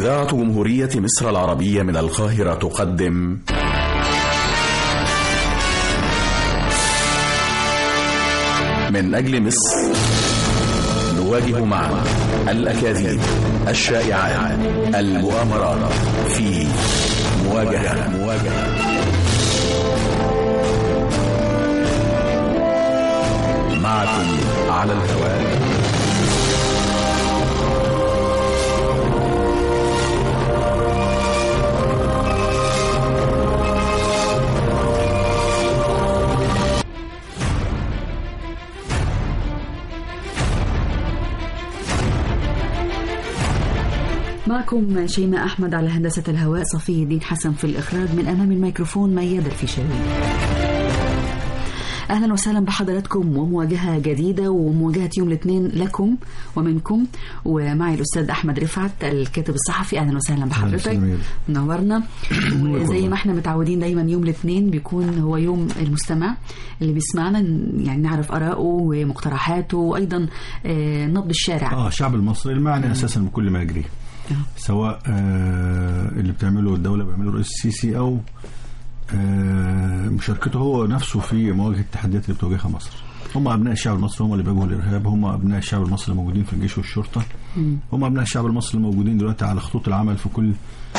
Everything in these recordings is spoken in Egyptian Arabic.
إذاعة جمهورية مصر العربية من القاهرة تقدم من أجل مصر نواجه معا الأكاذيب الشائعات المؤامرات في مواجهة مواجهة معكم على الهواء معكم شيماء أحمد على هندسة الهواء صفي الدين حسن في الإخراج من أمام الميكروفون ميادة الفيشاوي أهلا وسهلا بحضراتكم ومواجهة جديدة ومواجهة يوم الاثنين لكم ومنكم ومعي الأستاذ أحمد رفعت الكاتب الصحفي أهلا وسهلا بحضرتك منورنا وزي ما احنا متعودين دايما يوم الاثنين بيكون هو يوم المستمع اللي بيسمعنا يعني نعرف آراءه ومقترحاته وأيضا آه، نبض الشارع اه الشعب المصري المعني اساسا بكل ما يجريه سواء آه اللي بتعمله الدوله بيعمله الرئيس السيسي او آه مشاركته هو نفسه في مواجهه التحديات اللي بتواجهها مصر هم ابناء الشعب المصري هم اللي بيواجهوا الارهاب هم ابناء الشعب المصري الموجودين في الجيش والشرطه هم ابناء الشعب المصري الموجودين دلوقتي على خطوط العمل في كل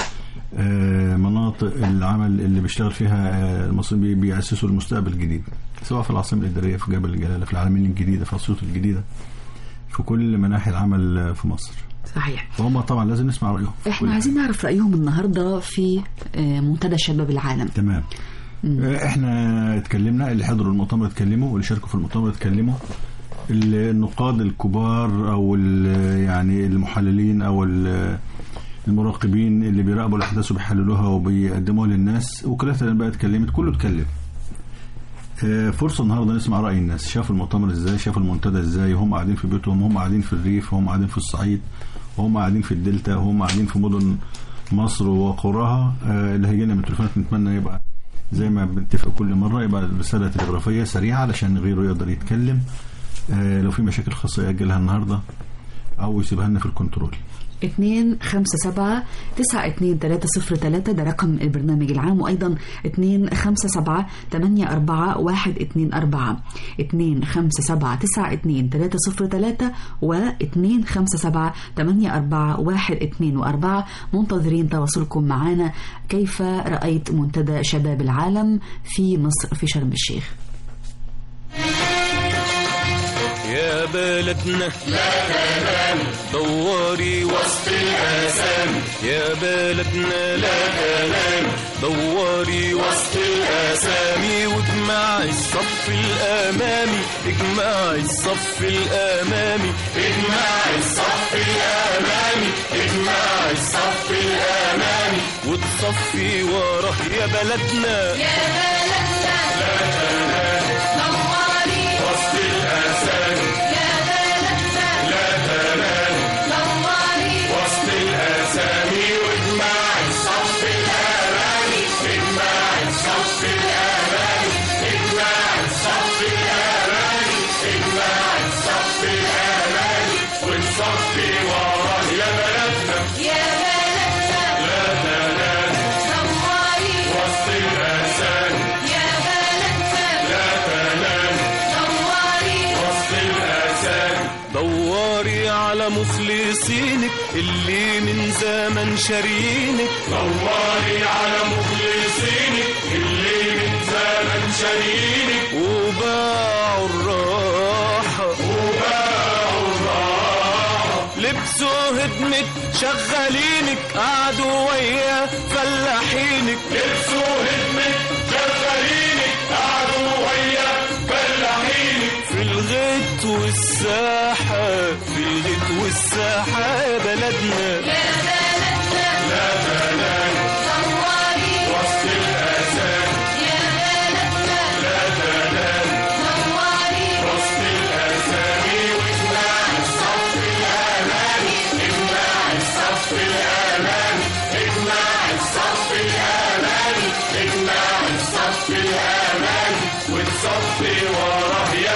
آه مناطق العمل اللي بيشتغل فيها آه المصريين بي- بيأسسوا المستقبل الجديد سواء في العاصمه الاداريه في جبل الجلاله في العالمين الجديده في اسيوط الجديده في كل مناحي العمل آه، في مصر صحيح فهم طبعا لازم نسمع رايهم في احنا كل عايزين حاجة. نعرف رأيهم النهاردة في آه، منتدى شباب العالم تمام آه، احنا اتكلمنا اللي حضروا المؤتمر اتكلموا واللي شاركوا في المؤتمر اتكلموا النقاد الكبار او ال- يعني المحللين او ال- المراقبين اللي بيراقبوا الاحداث وبيحللوها وبيقدموها للناس وكالات الانباء اتكلمت كله اتكلم آه، فرصه النهارده نسمع راي الناس شافوا المؤتمر ازاي شافوا المنتدى ازاي هم قاعدين في بيوتهم هم قاعدين في الريف هم قاعدين في الصعيد وهم قاعدين في الدلتا وهم قاعدين في مدن مصر وقراها آه، اللي هيجينا من التليفونات نتمنى يبقى زي ما بنتفق كل مره يبقى الرساله تلغرافيه سريعه علشان غيره يقدر يتكلم آه، لو في مشاكل خاصه ياجلها النهارده او يسيبها لنا في الكنترول اتنين خمسة سبعة تسعة اتنين تلاتة صفر تلاتة ده رقم البرنامج العام وأيضا اتنين خمسة سبعة تمانية أربعة واحد اتنين أربعة اتنين خمسة سبعة تسعة اتنين تلاتة صفر تلاتة واتنين خمسة سبعة تمانية أربعة واحد اتنين وأربعة منتظرين تواصلكم معنا كيف رأيت منتدى شباب العالم في مصر في شرم الشيخ يا بلدنا لا تنام دوري وسط الأسامي يا بلدنا لا تنام دوري وسط الأسامي واجمع الصف الأمامي اجمع الصف الأمامي اجمع الصف الأمامي اجمع الصف الأمامي وتصفي وراه يا بلدنا وسط الأسامي وسط الأسامي واجمع الصف الأمامي اجمع الصف الأمامي اجمع الصف الأمامي اجمع الصف الأمامي ونصفي وراه يا بلدنا لا تنام وسط الأسامي لا تنام وسط الأسامي دوري على مخلصينك اللي من زمن شارينك دوري على مخلصينك اللي من زمن شارينك وباعوا الراحة وباعوا الراحة لبسوا هدمة شغالينك قعدوا ويا فلاحينك لبسوا هدمة شغالينك قعدوا ويا فلاحينك في الغيط والساحة في الغيط والساحة يا بلدنا لا تنام وسط الأسامي لا تنام وسط الأسامي واجمع الصف الأمامي اجمع الصف الأمامي اجمع الصف الأمامي اجمع الصف الأمامي وتصفي وراه يا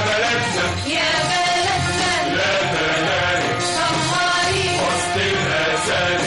بلدنا لا تنام وسط الأسامي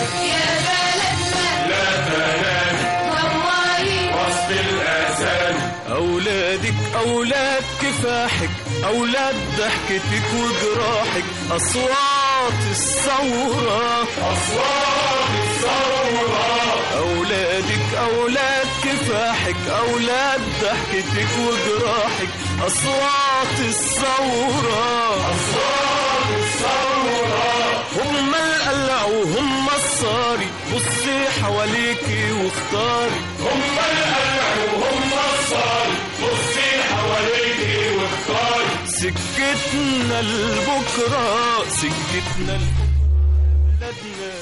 أولاد كفاحك أولاد ضحكتك وجراحك أصوات الثورة أصوات الثورة أولادك أولاد كفاحك أولاد ضحكتك وجراحك أصوات الثورة أصوات الثورة هم القلع وهم الصاري بصي حواليكي واختاري هم القلع وهم الصاري بصي حواليكي واختاري سكتنا لبكرة سكتنا لبلادنا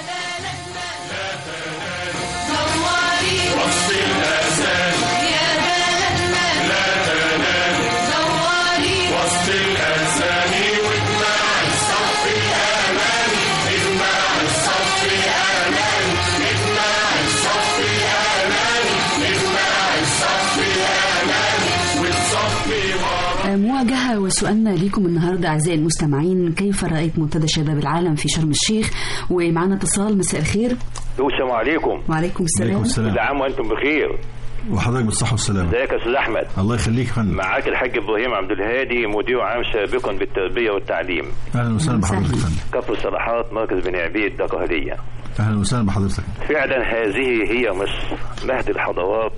وسط الأسان لا تنام وسط الأسان واجمع الصف الأمامي اجمع الصف الأمامي اجمع الصف الأمامي اجمع الصف الأمامي والصف ورا مواجهة وسؤالنا ليكم النهاردة أعزائي المستمعين كيف رأيت منتدى شباب العالم في شرم الشيخ ومعنا اتصال مساء الخير السلام عليكم وعليكم السلام عليكم السلام كل عام وانتم بخير وحضرتك بالصحة والسلامة ازيك يا استاذ احمد الله يخليك يا فندم معاك الحاج ابراهيم عبد الهادي مدير عام سابقا بالتربيه والتعليم أهلا وسهلا أهلا بحضرتك يا وسهلا. فندم كفر الصلاحات مركز بني عبيد دقهليه أهلا وسهلا بحضرتك فعلا هذه هي مصر مهد الحضارات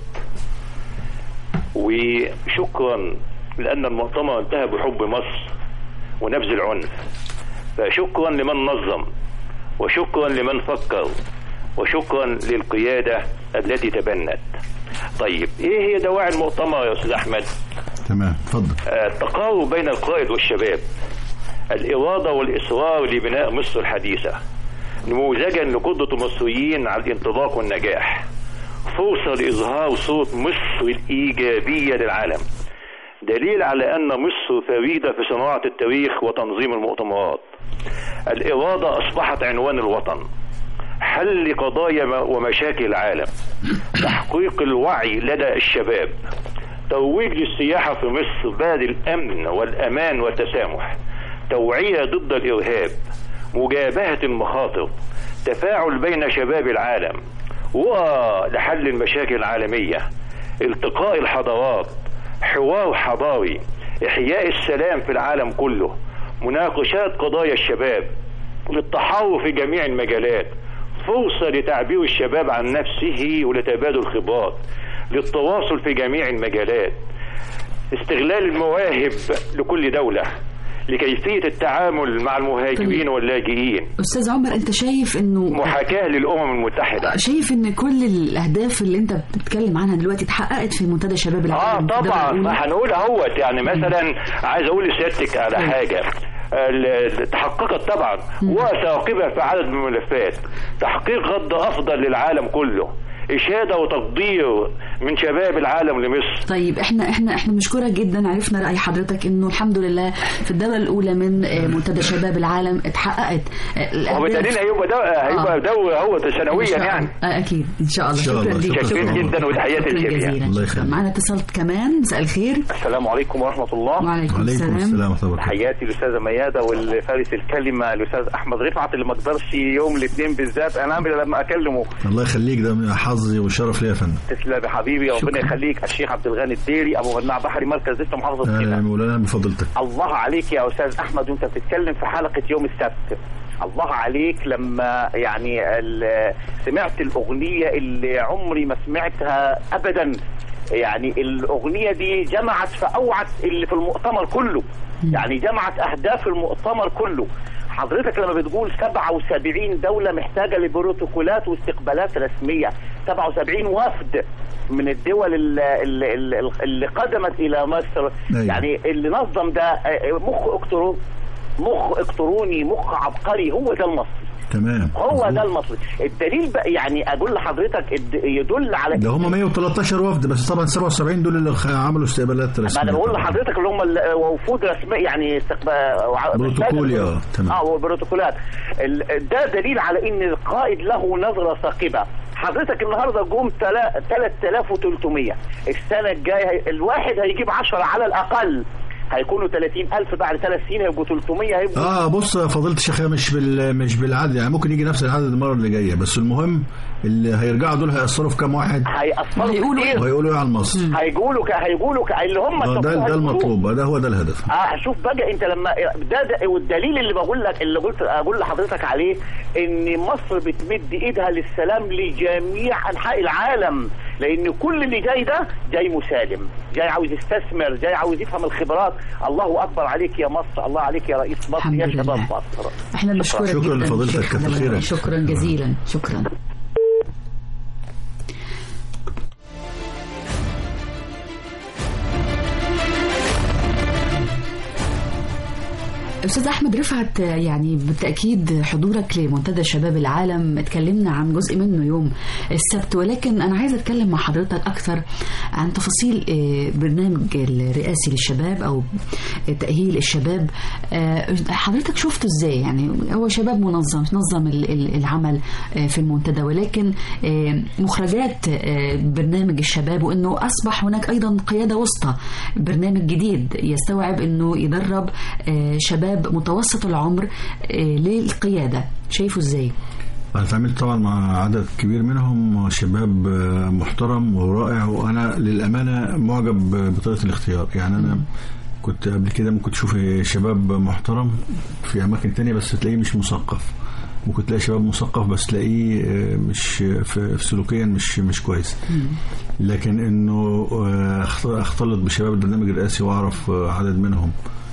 وشكرا لان المؤتمر انتهى بحب مصر ونبذ العنف فشكرا لمن نظم وشكرا لمن فكر وشكرا للقياده التي تبنت طيب ايه هي دواعي المؤتمر يا استاذ احمد تمام اتفضل التقارب بين القائد والشباب الإرادة والإصرار لبناء مصر الحديثة نموذجا لقدرة المصريين على الانطلاق والنجاح فرصة لإظهار صوت مصر الإيجابية للعالم دليل على أن مصر فريدة في صناعة التاريخ وتنظيم المؤتمرات الإرادة أصبحت عنوان الوطن حل قضايا ومشاكل العالم تحقيق الوعي لدى الشباب ترويج للسياحة في مصر بلد الأمن والأمان والتسامح توعية ضد الإرهاب مجابهة المخاطر تفاعل بين شباب العالم ولحل المشاكل العالمية التقاء الحضارات حوار حضاري إحياء السلام في العالم كله مناقشات قضايا الشباب للتحاور في جميع المجالات فرصة لتعبير الشباب عن نفسه ولتبادل خبرات للتواصل في جميع المجالات استغلال المواهب لكل دولة لكيفية التعامل مع المهاجرين طيب. واللاجئين أستاذ عمر أنت شايف أنه محاكاة للأمم المتحدة شايف ان كل الاهداف اللي انت بتتكلم عنها دلوقتي اتحققت في منتدى شباب اه العالم في الدولة طبعا الأولى؟ ما هنقول اهوت يعني مثلا عايز اقول لسيادتك على طيب. حاجه ال- تحققت طبعا وثاقبة في عدد من الملفات تحقيق غض افضل للعالم كله اشاده وتقدير من شباب العالم لمصر طيب احنا احنا احنا بنشكرك جدا عرفنا راي حضرتك انه الحمد لله في الدوله الاولى من آه، منتدى شباب العالم اتحققت آه، الأهداف. وبالتالي هيبقى دو... هيبقى آه. دورة هو إن سنويا شاء يعني الله. آه، اكيد ان شاء الله إن شاء شكرا الله. ليك شكراً شكراً جداً وتحياتي شكراً للجميع. جزيلا الله شكراً. يخليك. معنا اتصال كمان مساء الخير السلام عليكم ورحمة الله وعليكم عليكم السلام السلام ورحمة الله وبركاته حياتي الأستاذة ميادة والفارس الكلمة الأستاذ أحمد رفعت اللي ما قدرش يوم الاثنين بالذات أنام إلا لما أكلمه الله يخليك ده من حظي وشرف ليا يا فندم تسلم يا حبيبي ربنا شكراً. يخليك الشيخ عبد الغني الديري أبو غناع بحري مركز لسه محافظة أهلا يا كده مولانا بفضلتك الله عليك يا أستاذ أحمد وأنت بتتكلم في حلقة يوم السبت الله عليك لما يعني ال- سمعت الأغنية اللي عمري ما سمعتها أبدا يعني الأغنية دي جمعت فأوعت اللي في المؤتمر كله يعني جمعت أهداف المؤتمر كله حضرتك لما بتقول 77 دولة محتاجة لبروتوكولات واستقبالات رسمية 77 وفد من الدول اللي, اللي, اللي قدمت إلى مصر أيوة. يعني اللي نظم ده آه، مخ إلكترو مخ الكتروني مخ عبقري هو ده المصري تمام هو مظبوط. ده المصري الدليل بقى يعني اقول لحضرتك الد- يدل على ده هم 113 وفد بس طبعا 77 دول اللي خ- عملوا استقبالات ما رسميه انا بقول طبعاً. لحضرتك اللي هم ال- وفود رسميه يعني استقبال بروتوكولي، آه، تمام. اه والبروتوكولات ال- ده دليل على ان القائد له نظره ثاقبه حضرتك النهارده جم تلا- 3300 السنه الجايه هي- الواحد هيجيب 10 على الاقل هيكونوا 30000 بعد ثلاث سنين هيبقوا 300 هيبقوا اه بص يا فضيله الشيخ هي مش بال مش بالعدد يعني ممكن يجي نفس العدد المره اللي جايه بس المهم اللي هيرجعوا دول هيأثروا في كام واحد هيأثروا هيقولوا كتير وهيقولوا ايه على مصر هيقولوا ك... هيقولوا ك... اللي هم آه، ده اتفقوا ده هيقولوه. المطلوب ده هو ده الهدف اه شوف بقى انت لما ده, ده والدليل اللي بقول لك اللي قلت اقول لحضرتك عليه ان مصر بتمد ايدها للسلام لجميع انحاء العالم لان كل اللي جاي ده جاي مسالم جاي عاوز يستثمر جاي عاوز يفهم الخبرات الله اكبر عليك يا مصر الله عليك يا رئيس مصر الحمد يا لله. شباب مصر احنا بنشكرك شكراً جدا لفضيلتك، شيخ كتر حمد. خيرك. شكرا جزيلا شكرا استاذ احمد رفعت يعني بالتاكيد حضورك لمنتدى شباب العالم اتكلمنا عن جزء منه يوم السبت ولكن انا عايزه اتكلم مع حضرتك اكثر عن تفاصيل آه، برنامج الرئاسي للشباب او تاهيل الشباب آه، حضرتك شفته ازاي يعني هو شباب منظم نظم ال- ال- العمل آه، في المنتدى ولكن آه، مخرجات آه، برنامج الشباب وانه اصبح هناك ايضا قياده وسطى برنامج جديد يستوعب انه يدرب آه، شباب متوسط العمر آه، للقياده شايفه ازاي؟ انا اتعاملت طبعا مع عدد كبير منهم شباب آه، محترم ورائع وانا للامانه معجب بطريقه الاختيار يعني انا كنت قبل كده ممكن تشوف شباب محترم في اماكن تانية بس تلاقيه مش مثقف ممكن تلاقي شباب مثقف بس تلاقيه آه، مش في في سلوكيا مش مش كويس لكن انه آه، أخت- اختلط بشباب البرنامج الرئاسي واعرف آه، عدد منهم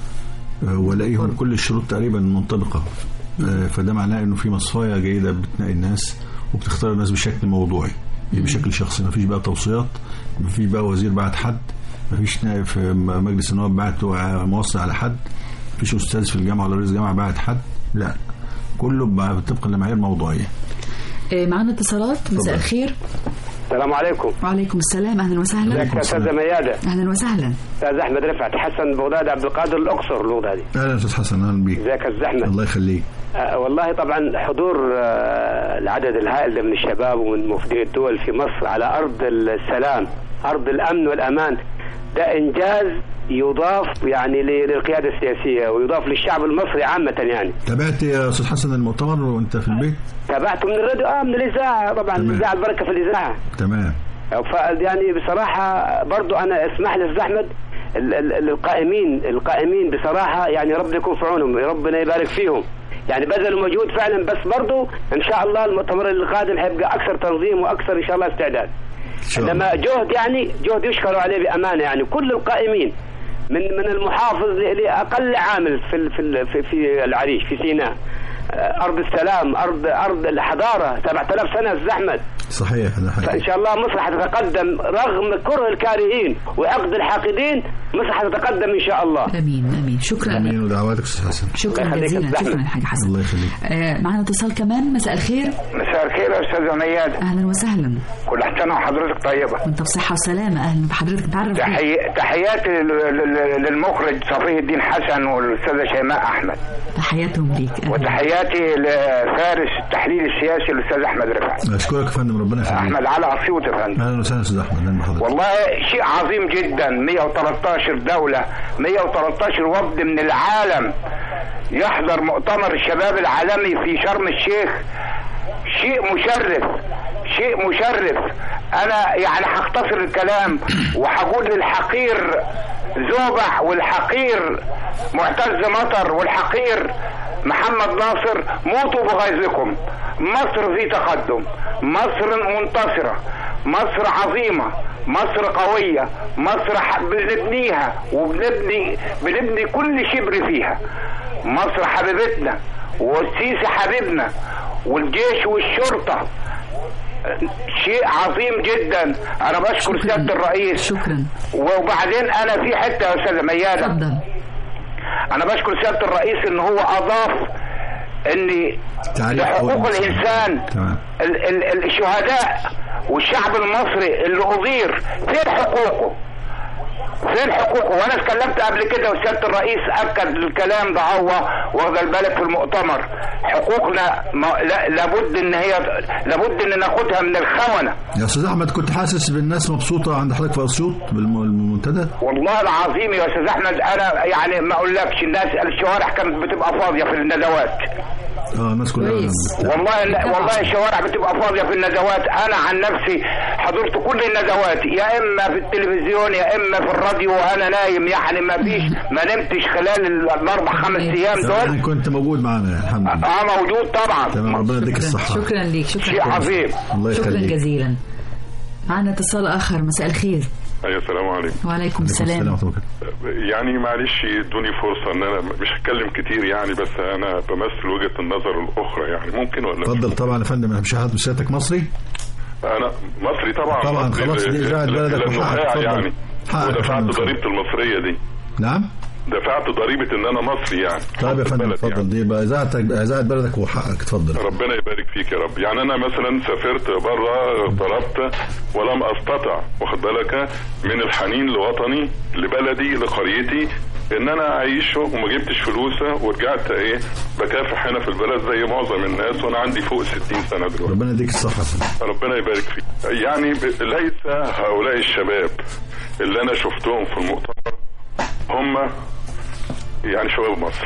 آه، والاقيهم كل الشروط تقريبا منطبقه آه، فده معناه انه في مصفايه جيده بتنقي الناس وبتختار الناس بشكل موضوعي يعني بشكل شخصي مفيش بقى توصيات مفيش بقى وزير بعت حد مفيش نائب في مجلس النواب بعت موصي على حد مفيش استاذ في الجامعه ولا رئيس جامعه بعت حد لا كله بقى طبقا لمعايير موضوعيه آه، معانا اتصالات مساء الخير السلام عليكم وعليكم السلام اهلا وسهلا ازيك يا استاذه مياده اهلا وسهلا استاذ احمد رفعت حسن بغداد عبد القادر الاقصر البغدادي اهلا استاذ حسن اهلا بيك ازيك يا استاذ احمد الله يخليك آه والله طبعا حضور آه العدد الهائل ده من الشباب ومن مفدي الدول في مصر على ارض السلام ارض الامن والامان ده انجاز يضاف يعني ل- للقياده السياسيه ويضاف للشعب المصري عامه يعني تابعت يا استاذ حسن المؤتمر وانت في البيت تابعته من الراديو اه من الاذاعه طبعا تمام. الاذاعه البركه في الاذاعه تمام ف يعني بصراحة برضو أنا اسمح لي أستاذ أحمد ال- ال- القائمين القائمين بصراحة يعني ربنا يكون في عونهم ربنا يبارك فيهم يعني بذلوا مجهود فعلا بس برضو إن شاء الله المؤتمر القادم هيبقى أكثر تنظيم وأكثر إن شاء الله استعداد ان شاء الله إنما جهد يعني جهد يشكر عليه بأمانة يعني كل القائمين من من المحافظ ل- لأقل عامل في ال- في ال- في, في العريش في سيناء آه، أرض السلام أرض أرض الحضارة 7000 سنة أستاذ أحمد صحيح ده فان حقيقي شاء الله مصر حتتقدم رغم كره الكارهين وعقد الحاقدين مصر حتتقدم ان شاء الله امين امين شكرا امين ودعواتك استاذ حسن شكرا الله يخليك جزيلا يا أستاذ شكرا أحمد. يا حاج حسن الله يخليك آه، معنا اتصال كمان مساء الخير مساء الخير يا استاذه ميادة اهلا وسهلا كل سنه وحضرتك طيبه وانت بصحه وسلامه اهلا بحضرتك تعرف بيك. تحي... تحياتي لل- لل- للمخرج صفي الدين حسن والاستاذه شيماء احمد تحياتهم ليك أهلاً. وتحياتي لفارس التحليل السياسي الاستاذ احمد رفعت اشكرك يا فندم ربنا يخليك احمد علي اسيوط يا فندم اهلا وسهلا استاذ احمد اهلا بحضرتك والله شيء عظيم جدا 113 دولة 113 وفد من العالم يحضر مؤتمر الشباب العالمي في شرم الشيخ شيء مشرف شيء مشرف انا يعني هختصر الكلام وهقول للحقير زوبع والحقير معتز مطر والحقير محمد ناصر موتوا بغيظكم مصر في تقدم مصر منتصرة مصر عظيمة مصر قوية مصر ح- بنبنيها وبنبني بنبني كل شبر فيها مصر حبيبتنا والسيسي حبيبنا والجيش والشرطة شيء عظيم جدا انا بشكر شكراً. سياده الرئيس شكرا وبعدين انا في حته يا استاذه ميادة اتفضل انا بشكر سياده الرئيس ان هو اضاف ان تعريف لحقوق أول مسألة. الانسان تمام. ال- ال- الشهداء والشعب المصري اللي اضير فين حقوقه فين حقوقه وانا اتكلمت قبل كده وسياده الرئيس اكد الكلام ده هو واخد بالك في المؤتمر حقوقنا ما لا لابد ان هي لابد ان ناخدها من الخونه يا استاذ احمد كنت حاسس بالناس مبسوطه عند حضرتك في اسيوط بالمنتدى والله العظيم يا استاذ احمد انا يعني ما اقولكش الناس الشوارع كانت بتبقى فاضيه في الندوات اه الناس كلها والله لا والله الشوارع بتبقى فاضيه في الندوات انا عن نفسي حضرت كل الندوات يا اما في التلفزيون يا اما في الراديو وانا نايم يعني ما فيش ما نمتش خلال الاربع خمس ايام دول يعني كنت موجود معنا الحمد لله اه موجود طبعا تمام ربنا يديك الصحه شكرا ليك شكرا شيء عظيم الله شكرا يخليك جزيلا معنا اتصال اخر مساء الخير ايوه السلام عليكم وعليكم السلام يعني معلش ادوني فرصه ان انا مش هتكلم كتير يعني بس انا بمثل وجهه النظر الاخرى يعني ممكن ولا اتفضل طبعا يا فندم انا مش هاخد سيادتك مصري انا مصري طبعا طبعا مصري خلاص ل- دي إذاعة ل- بلدك للنخاع وحقك، اتفضل. يعني حقك يا ودفعت فندم، ضريبه المصريه دي نعم دفعت ضريبه ان انا مصري يعني طيب يا فندم بلد اتفضل دي بقى اذاعتك اذاعه بلدك وحقك اتفضل ربنا يبارك فيك يا رب يعني انا مثلا سافرت بره ضربت ولم استطع واخد بالك من الحنين لوطني لبلدي لقريتي ان انا اعيشه وما جبتش فلوس ورجعت ايه بكافح هنا في البلد زي معظم الناس وانا عندي فوق 60 سنه دلوقتي ربنا يديك الصحه يا فندم. ربنا يبارك فيك يعني ب- ليس هؤلاء الشباب اللي انا شفتهم في المؤتمر هم يعني شباب مصر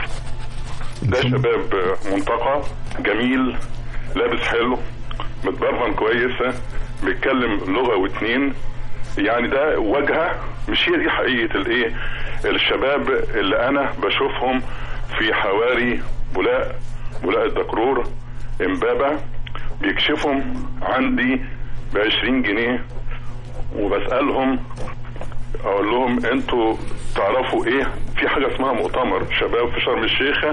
ده شباب منطقة جميل لابس حلو متبرمن كويس بيتكلم لغة واتنين يعني ده واجهة مش هي دي حقيقة الايه الشباب اللي انا بشوفهم في حواري بولاق بولاق الدكرور امبابة بيكشفهم عندي بعشرين جنيه وبسألهم اقول لهم انتوا تعرفوا ايه في حاجه اسمها مؤتمر شباب في شرم الشيخ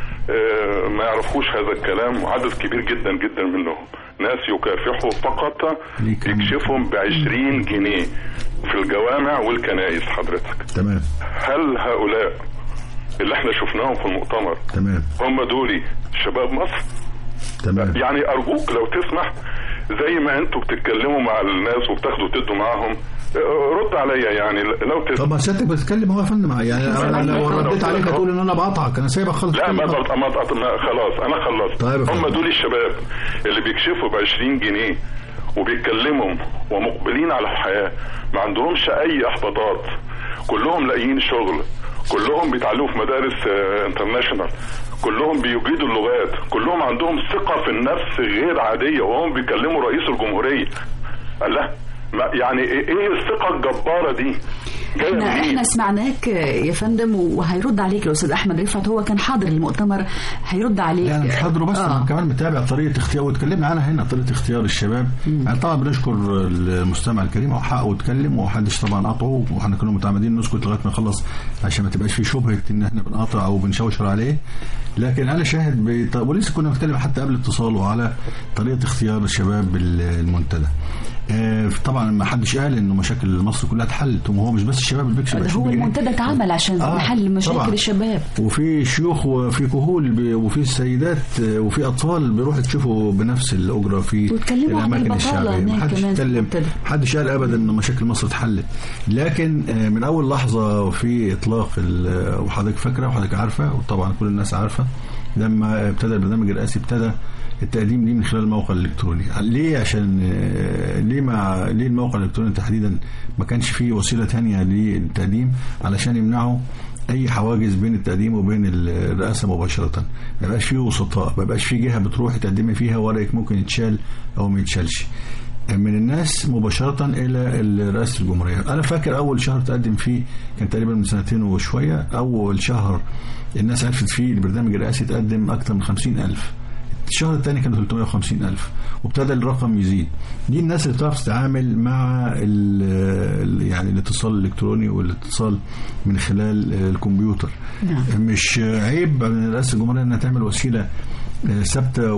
آه، ما يعرفوش هذا الكلام وعدد كبير جدا جدا منهم ناس يكافحوا فقط يكشفهم ب 20 جنيه في الجوامع والكنائس حضرتك تمام هل هؤلاء اللي احنا شفناهم في المؤتمر تمام هم دول شباب مصر تمام يعني ارجوك لو تسمح زي ما انتوا بتتكلموا مع الناس وبتاخدوا تدوا معاهم اه، رد عليا يعني لو تسمح طب ما سيادتك بتتكلم هو يا فندم يعني انا لو رديت عليك هتقول ان انا بقطعك انا سايبك خالص لا ما تتكلم. بقطع ما بقطع- ما خلاص انا خلصت طيب يا هم فندم. دول الشباب اللي بيكشفوا ب 20 جنيه وبيتكلموا ومقبلين على الحياه ما عندهمش اي احباطات كلهم لاقيين شغل كلهم بيتعلموا في مدارس آه، انترناشونال كلهم بيجيدوا اللغات كلهم عندهم ثقه في النفس غير عاديه وهم بيكلموا رئيس الجمهوريه الله ما يعني ايه إيه الثقه الجباره دي جايه احنا منين احنا سمعناك يا فندم وهيرد عليك الاستاذ احمد رفعت هو كان حاضر المؤتمر هيرد عليك يعني مش حاضره بس آه. انا كمان متابع طريقه اختيار واتكلمنا عنها هنا طريقه اختيار الشباب يعني طبعا بنشكر المستمع الكريم هو حقه واتكلم ومحدش طبعا قطعه واحنا كنا متعمدين نسكت لغايه ما نخلص عشان ما تبقاش في شبهه ان احنا بنقاطع او بنشوشر عليه لكن انا شاهد بط... ولسه كنا بنتكلم حتى قبل اتصاله على طريقه اختيار الشباب المنتدى آه، طبعا ما حدش قال انه مشاكل مصر كلها اتحلت وهو مش بس الشباب اللي بيكسب ده 20 هو جنيه. المنتدى اتعمل عشان آه، نحل مشاكل طبعاً. الشباب وفي شيوخ وفي كهول ب- وفي سيدات آه، وفي اطفال بيروحوا يكشفوا بنفس الاجره في واتكلموا عن الاماكن البطالة الشعبيه هناك محدش كمان في اتكلم المنتدى. محدش قال ابدا ان مشاكل مصر اتحلت لكن آه، من اول لحظه في اطلاق ال- وحضرتك فاكره وحضرتك عارفه وطبعا كل الناس عارفه لما ابتدى البرنامج الرئاسي ابتدى التقديم ليه من خلال الموقع الالكتروني ليه عشان آه، ليه مع ليه الموقع الالكتروني تحديدا ما كانش فيه وسيله ثانيه للتقديم علشان يمنعوا اي حواجز بين التقديم وبين الرئاسه مباشره ما يبقاش فيه وسطاء ما يبقاش فيه جهه بتروح تقدمي فيها ورقك ممكن يتشال او ما يتشالش من الناس مباشرة إلى رئاسة الجمهورية أنا فاكر أول شهر تقدم فيه كان تقريبا من سنتين وشوية أول شهر الناس عرفت فيه البرنامج الرئاسي تقدم أكثر من خمسين ألف الشهر الثاني كان 350 ألف وابتدى الرقم يزيد دي الناس اللي بتعرف تتعامل مع ال ال يعني الاتصال الإلكتروني والاتصال من خلال الكمبيوتر نعم. مش عيب من رئاسة الجمهورية انها تعمل وسيلة آه، ثابته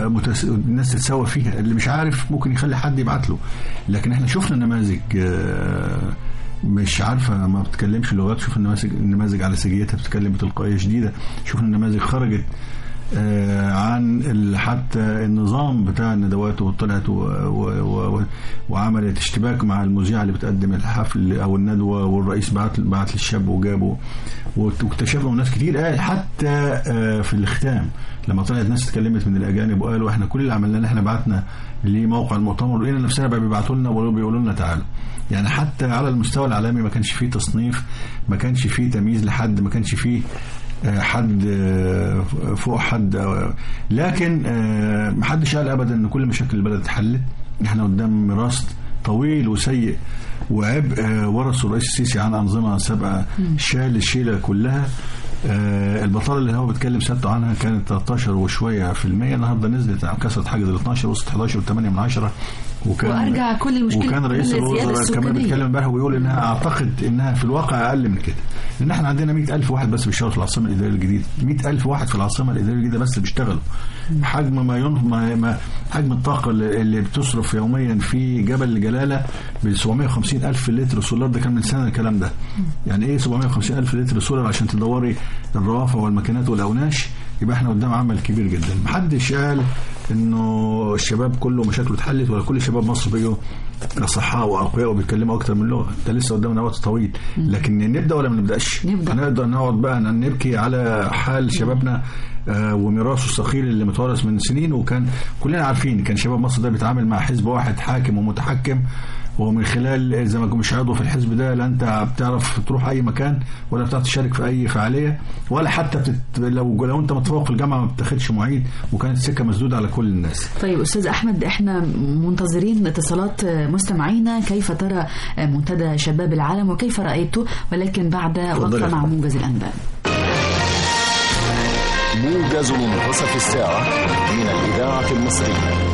والناس تتساوى فيها اللي مش عارف ممكن يخلي حد يبعت له لكن احنا شفنا نماذج آه، مش عارفه ما بتتكلمش لغات شوف النماذج النماذج على سجيتها بتتكلم بتلقائيه شديده شوفنا نماذج خرجت آه، عن ال- حتى النظام بتاع الندوات وطلعت و- و- و- وعملت اشتباك مع المذيعه اللي بتقدم الحفل او الندوه والرئيس بعت بعت للشاب وجابه وت- واكتشفوا ناس كتير قال حتى آه، في الختام لما طلعت ناس اتكلمت من الاجانب وقالوا احنا كل اللي عملناه ان احنا بعتنا لموقع المؤتمر ولقينا نفسنا بقى بيبعتوا لنا وبيقولوا لنا تعالوا يعني حتى على المستوى العالمي ما كانش فيه تصنيف ما كانش فيه تمييز لحد ما كانش فيه آه، حد آه، فوق حد آه، لكن آه، محدش قال ابدا ان كل مشاكل البلد اتحلت احنا قدام ميراث طويل وسيء وعبء آه، ورثه الرئيس السيسي عن انظمه سابقه شال الشيله كلها آه، البطاله اللي هو بيتكلم سيادته عنها كانت 13 وشويه في المية النهارده نزلت كسرت حاجز ال 12 وصلت 11 و8 من 10 وكان وأرجع كل المشكلة وكان رئيس للزيادة الوزراء كمان السكانية. بيتكلم امبارح ويقول انها اعتقد انها في الواقع اقل من كده لان احنا عندنا 100000 واحد بس بيشتغلوا في العاصمه الاداريه الجديده 100000 واحد في العاصمه الاداريه الجديده بس بيشتغلوا حجم ما, ين... ما... ما حجم الطاقه اللي اللي بتصرف يوميا في جبل الجلاله ب 750 الف لتر سولار ده كان من سنه الكلام ده يعني ايه 750 الف لتر سولار عشان تدوري الروافه والماكينات والاوناش يبقى احنا قدام عمل كبير جدا محدش قال انه الشباب كله مشاكله اتحلت ولا كل شباب مصر بقوا اصحاء واقوياء وبيتكلموا اكتر من لغه ده لسه قدامنا وقت طويل لكن نبدا ولا ما نبداش نبدأ. نقدر نقعد بقى نبكي على حال شبابنا آه، وميراثه الثقيل اللي متوارث من سنين وكان كلنا عارفين كان شباب مصر ده بيتعامل مع حزب واحد حاكم ومتحكم ومن خلال زي ما كنت مش عضو في الحزب ده لا انت بتعرف تروح اي مكان ولا بتعرف تشارك في اي فعاليه ولا حتى بتت... لو لو انت متفوق في الجامعه ما بتاخدش معيد وكانت السكه مسدوده على كل الناس طيب أستاذ أحمد إحنا منتظرين اتصالات مستمعينا كيف ترى منتدى شباب العالم وكيف رأيته ولكن بعد اتفضل يا وقفة مع فندم. موجز الأنباء موجز منتصف الساعة من الإذاعة المصرية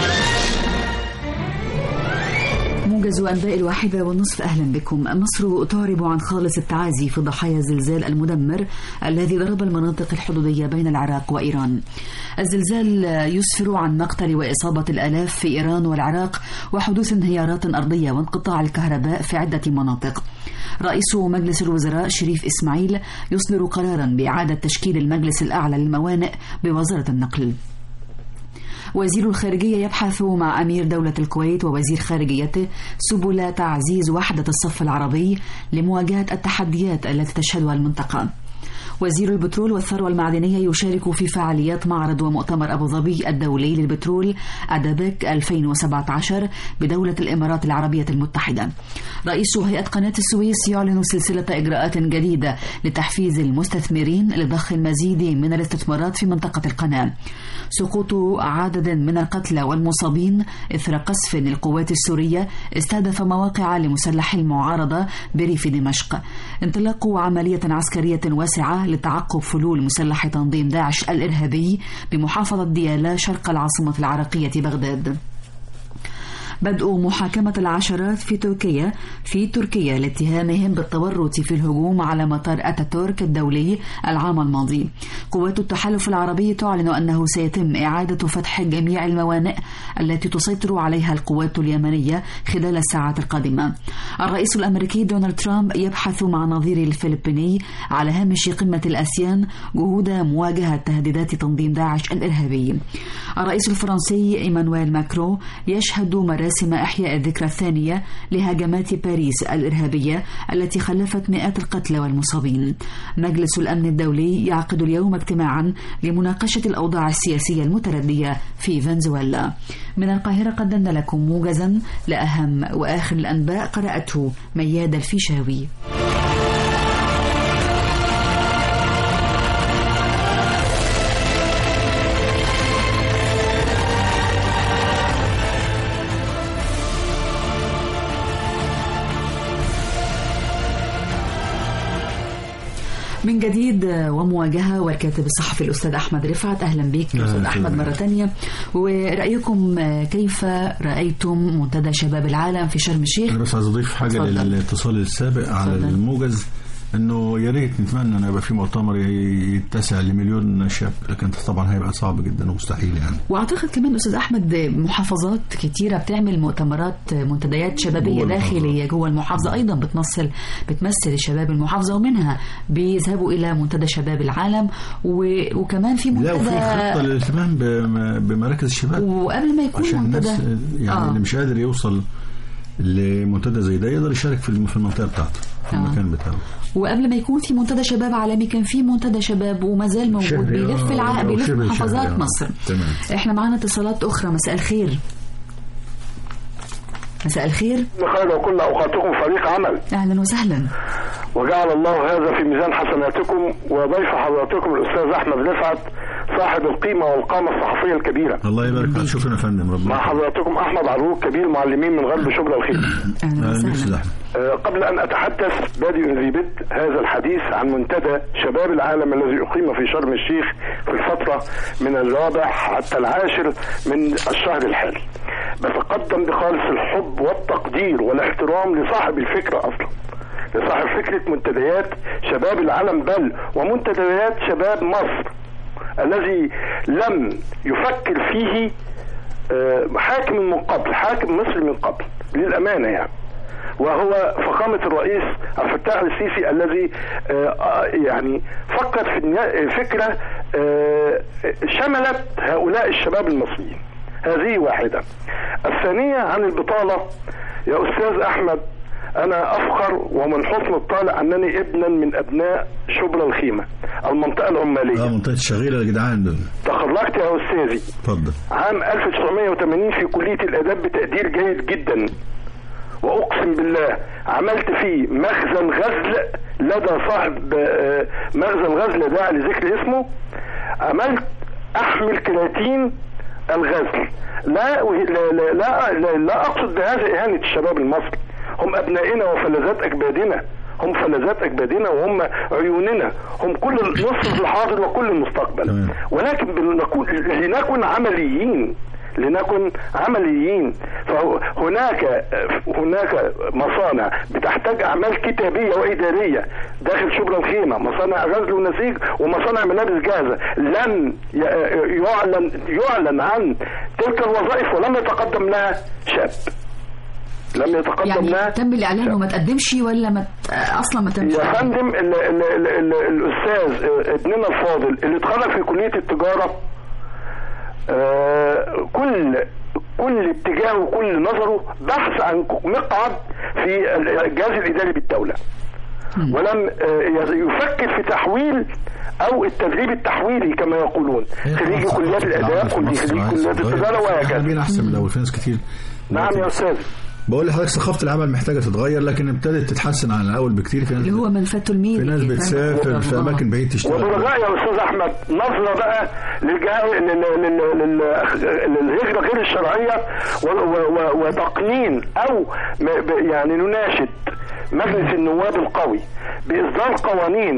موجز أنباء الواحدة والنصف أهلا بكم مصر تعرب عن خالص التعازي في ضحايا الزلزال المدمر الذي ضرب المناطق الحدودية بين العراق وإيران الزلزال يسفر عن مقتل وإصابة الآلاف في إيران والعراق وحدوث انهيارات أرضية وانقطاع الكهرباء في عدة مناطق رئيس مجلس الوزراء شريف إسماعيل يصدر قرارا بإعادة تشكيل المجلس الأعلى للموانئ بوزارة النقل وزير الخارجية يبحث مع أمير دولة الكويت ووزير خارجيته سبل تعزيز وحدة الصف العربي لمواجهة التحديات التي تشهدها المنطقة وزير البترول والثروة المعدنية يشارك في فعاليات معرض ومؤتمر أبو ظبي الدولي للبترول أدابك 2017 بدولة الإمارات العربية المتحدة رئيس هيئة قناة السويس يعلن سلسلة إجراءات جديدة لتحفيز المستثمرين لضخ المزيد من الاستثمارات في منطقة القناة سقوط عدد من القتلى والمصابين إثر قصف القوات السورية استهدف مواقع لمسلح المعارضة بريف دمشق انطلاق عملية عسكرية واسعة لتعقب فلول مسلح تنظيم داعش الإرهابي بمحافظة ديالا شرق العاصمة العراقية بغداد بدء محاكمة العشرات في تركيا في تركيا لاتهامهم بالتورط في الهجوم على مطار أتاتورك الدولي العام الماضي قوات التحالف العربي تعلن أنه سيتم إعادة فتح جميع الموانئ التي تسيطر عليها القوات اليمنية خلال الساعات القادمة الرئيس الأمريكي دونالد ترامب يبحث مع نظيره الفلبيني على هامش قمة الأسيان جهود مواجهة تهديدات تنظيم داعش الإرهابي الرئيس الفرنسي إيمانويل ماكرو يشهد مراسم إحياء الذكرى الثانية لهجمات باريس الإرهابية التي خلفت مئات القتلى والمصابين مجلس الأمن الدولي يعقد اليوم اجتماعا لمناقشة الأوضاع السياسية المتردية في فنزويلا من القاهرة قدمنا لكم موجزا لأهم وآخر الأنباء قرأته مياد الفيشاوي من جديد ومواجهة والكاتب الصحفي الأستاذ أحمد رفعت أهلا بك أهلا أستاذ وسهلا أحمد بك. مرة تانية ورأيكم كيف رأيتم منتدى شباب العالم في شرم الشيخ انا بس عايز اضيف حاجه اتفضل. للاتصال السابق على اتفضل. الموجز انه يا ريت نتمنى انه يبقى في مؤتمر ي- يتسع لمليون شاب لكن طبعا هيبقى صعب جدا ومستحيل يعني واعتقد كمان استاذ احمد محافظات كتيره بتعمل مؤتمرات منتديات شبابيه جوه المحافظة. داخليه جوه المحافظه ايضا بتمثل بتمثل الشباب المحافظه ومنها بيذهبوا الى منتدى شباب العالم و- وكمان في لا وفي خطه منتدى للاهتمام بم- بمراكز الشباب وقبل ما يكون عشان منتدى الناس يعني آه. اللي مش قادر يوصل لمنتدى زي ده يقدر يشارك في الم- في المنطقه بتاعته في آه. المكان بتاعه وقبل ما يكون في منتدى شباب عالمي كان في منتدى شباب وما زال موجود شهري، بيلف آه، الع... أو بيلف شبه محافظات شهري، آه. مصر تمام. احنا معانا اتصالات اخرى مساء الخير مساء الخير خير وكل اوقاتكم فريق عمل اهلا وسهلا وجعل الله هذا في ميزان حسناتكم وضيف حضراتكم الاستاذ احمد رفعت صاحب القيمه والقامه الصحفيه الكبيره الله يبارك فيك شكرا يا فندم ربنا مع حضراتكم احمد عروق كبير معلمين من غرب شبرا الخير اهلا أهلا بك وسهلا أستاذ أحمد. آه، قبل ان اتحدث بادئ ذي بدء هذا الحديث عن منتدى شباب العالم الذي اقيم في شرم الشيخ في الفتره من الرابع حتى العاشر من الشهر الحالي. بتقدم بخالص الحب والتقدير والاحترام لصاحب الفكره اصلا. لصاحب فكره منتديات شباب العالم بل ومنتديات شباب مصر الذي لم يفكر فيه آه، حاكم من قبل حاكم مصر من قبل للأمانة يعني وهو فخامة الرئيس عبد الفتاح السيسي الذي آه، آه، يعني فكر في النا- فكرة آه، شملت هؤلاء الشباب المصريين هذه واحدة الثانية عن البطالة يا أستاذ أحمد أنا أفخر ومن حسن الطالع أنني ابنا من أبناء شبرا الخيمة المنطقة العمالية اه منطقه الشغيله يا جدعان دول تخرجت يا أستاذي اتفضل عام 1980 في كلية الآداب بتقدير جيد جدا وأقسم بالله عملت فيه مخزن غزل لدى صاحب آه، مخزن غزل داعي لذكر اسمه عملت أحمل كراتين الغزل لا لا لا, لا, لا, لا أقصد بهذا إهانة الشباب المصري هم أبنائنا وفلذات أجدادنا هم فلذات أجدادنا وهم عيوننا هم كل نصف الحاضر وكل المستقبل تمام. ولكن بنكون لنكن عمليين لنكن عمليين فهناك هناك مصانع بتحتاج اعمال كتابيه واداريه داخل شبرا الخيمه مصانع غزل ونسيج ومصانع ملابس جاهزه لم ي- يعلن يعلن عن تلك الوظائف ولم يتقدم لها شاب لم يتقدم يعني لها تم الاعلان وما تقدمش ولا ما ت... اصلا ما تمش يا فندم ال ال ال ال الاستاذ ابننا الفاضل اللي اتخرج في كليه التجاره آه، كل كل اتجاهه وكل نظره بحث عن مقعد في الجهاز الاداري بالدوله ولم آه، يفكر في تحويل او التدريب التحويلي كما يقولون خريج كليات الاداب خريج كليات التجاره وهكذا بين احسن من الاول في ناس كتير نعم يا استاذ بقول لحضرتك ثقافه العمل محتاجه تتغير لكن ابتدت تتحسن عن الاول بكتير في ناس اللي هو من فاتوا الميل في ناس بتسافر في اماكن بعيد تشتغل وبرجاء يا استاذ احمد نظره بقى للجهه لل- لل- لل- للهجره غير الشرعيه و- و- و- وتقنين او م- ب- يعني نناشد مجلس النواب القوي باصدار قوانين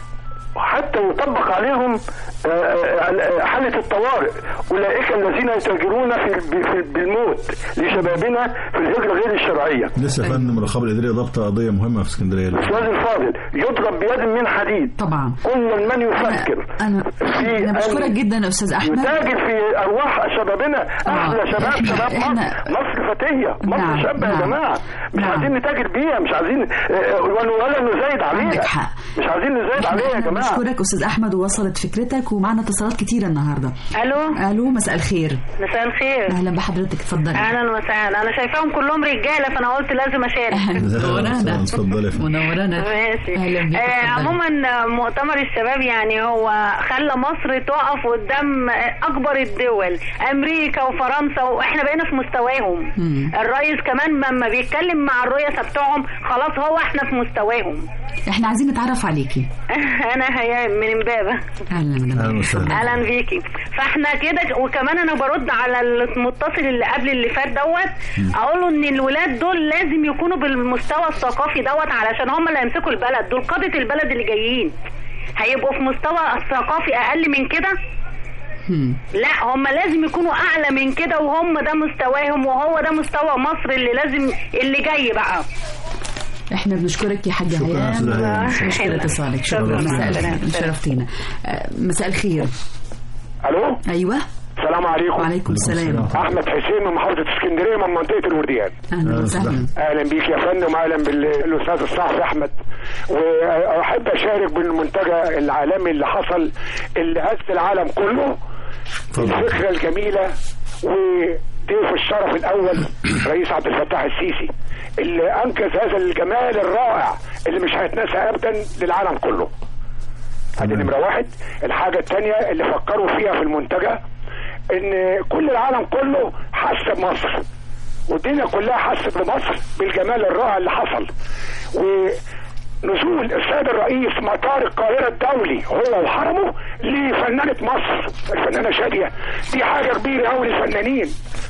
حتى يطبق عليهم آه، آه، حالة الطوارئ أولئك الذين يتاجرون في في- بالموت لشبابنا في الهجرة غير الشرعية لسه يا فندم الرقابه الاداريه ضابطه قضيه مهمه في اسكندريه أستاذ الفاضل يضرب بيد من حديد طبعا كل من يفكر انا في انا بشكرك أن جدا يا استاذ احمد يتاجر في ارواح شبابنا احلى شباب إحنا- شباب إحنا- مصر مصر فتيه مصر نعم، شابه يا نعم. جماعه مش نعم. عايزين نتاجر بيها مش عايزين آه، ولا ولا نزايد عليها عندك حق. مش عايزين نزايد عليها يا احنا جماعه بشكرك استاذ احمد ووصلت فكرتك ومعنا اتصالات كتيره النهارده الو الو مساء الخير مساء الخير اهلا بحضرتك اتفضلي اهلا وسهلا انا شايفاهم كلهم رجاله فانا قلت لازم اشارك منورانا اتفضلي يا فندم. منورانا ماشي اهلا بيك آه اتفضلي. عموما مؤتمر الشباب يعني هو خلى مصر تقف قدام اكبر الدول امريكا وفرنسا واحنا بقينا في مستواهم مم. الرئيس كمان لما بيتكلم مع الرؤساء بتوعهم خلاص هو احنا في مستواهم احنا عايزين نتعرف عليكي انا هيام من امبابه اهلا مدام اهلا وسهلا اهلا بيكي فاحنا كده وكمان انا برد على المتصل اللي قبل اللي فات دوت اقول له ان الولاد دول لازم يكونوا بالمستوى الثقافي دوت علشان هم اللي هيمسكوا البلد دول قاده البلد اللي جايين هيبقوا في مستوى ثقافي اقل من كده هم. لا هم لازم يكونوا اعلى من كده وهم ده مستواهم وهو ده مستوى مصر اللي لازم اللي جاي بقى احنا بنشكرك يا حاجة شكراً يا أستاذة هيام هيام. مشكلة اتصالك شكرا شكراً. مساء شكراً. الخير شرفتينا آه، مساء الخير الو ايوه السلام عليكم وعليكم السلام احمد حسين من محافظه اسكندريه من منطقه الورديان اهلا وسهلا اهلا بيك يا فندم اهلا بالاستاذ الصحفي احمد واحب اشارك بالمنتجع العالمي اللي حصل اللي هز العالم كله الفكره الجميله وضيف الشرف الاول رئيس عبد الفتاح السيسي اللي انجز هذا الجمال الرائع اللي مش هيتنسى ابدا للعالم كله ادي نمره واحد الحاجه الثانيه اللي فكروا فيها في المنتجع ان كل العالم كله حس بمصر والدنيا كلها حست بمصر بالجمال الرائع اللي حصل ونزول السيد الرئيس مطار القاهرة الدولي هو وحرمه لفنانة مصر الفنانة شادية دي حاجة كبيرة أوي للفنانين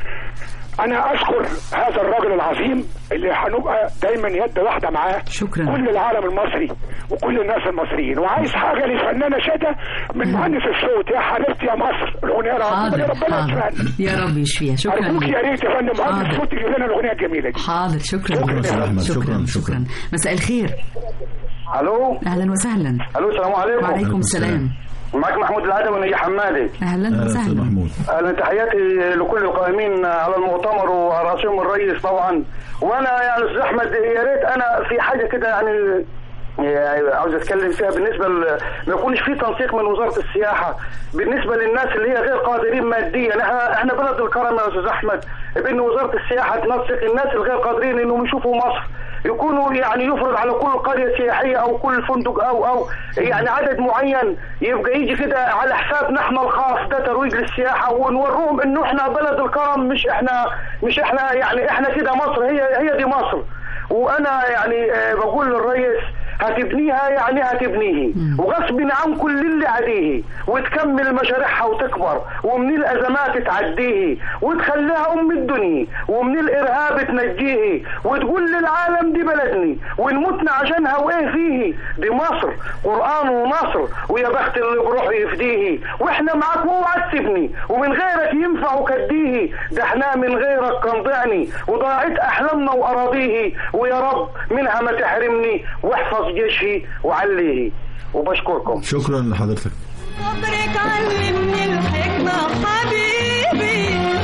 أنا أشكر هذا الراجل العظيم اللي هنبقى دايما يد واحدة معاه شكرا كل العالم المصري وكل الناس المصريين وعايز حاجة للفنانة شادية من مهندس الصوت يا حبيبتي يا مصر الأغنية العظيمة حاضر ربنا حاضر يشفيها يا رب يشفيها شكرا أرجوك لك. يا ريت يا فندم مهندس حاضر. الصوت يجيب لنا الأغنية الجميلة دي حاضر شكرا شكراً شكرا يا أحمد. شكرا شكرا مساء الخير الو اهلا وسهلا الو السلام عليكم وعليكم السلام معك محمود العدم من نجي حمادي اهلا وسهلا محمود اهلا تحياتي لكل القائمين على المؤتمر ورئيسهم الرئيس طبعا وانا يعني استاذ احمد يا ريت انا في حاجه كده يعني يعني عاوز اتكلم فيها بالنسبه ل- ما يكونش في تنسيق من وزاره السياحه بالنسبه للناس اللي هي غير قادرين ماديا احنا احنا بلد الكرم يا استاذ احمد بان وزاره السياحه تنسق الناس الغير قادرين انهم يشوفوا مصر يكونوا يعني يفرض على كل قريه سياحيه او كل فندق او او يعني عدد معين يبقى يجي كده على حسابنا احنا الخاص ده ترويج للسياحه ونوريهم انه احنا بلد الكرم مش احنا مش احنا يعني احنا كده مصر هي هي دي مصر وانا يعني آه، بقول للرئيس هتبنيها يعني هتبنيه وغصب عن كل اللي عليه وتكمل مشاريعها وتكبر ومن الازمات تعديه وتخليها ام الدنيا ومن الارهاب تنجيه وتقول للعالم دي بلدني ونموتنا عشانها وايه فيه دي مصر قران ونصر ويا بخت اللي بروحه يفديه واحنا معاك واوعى تسيبني ومن غيرك ينفع وكديه ده احنا من غيرك كان ضعني وضاعت احلامنا واراضيه ويا رب منها ما تحرمني واحفظ جيشي وعليه وبشكركم شكرا لحضرتك صبرك علمني الحكمة حبيبي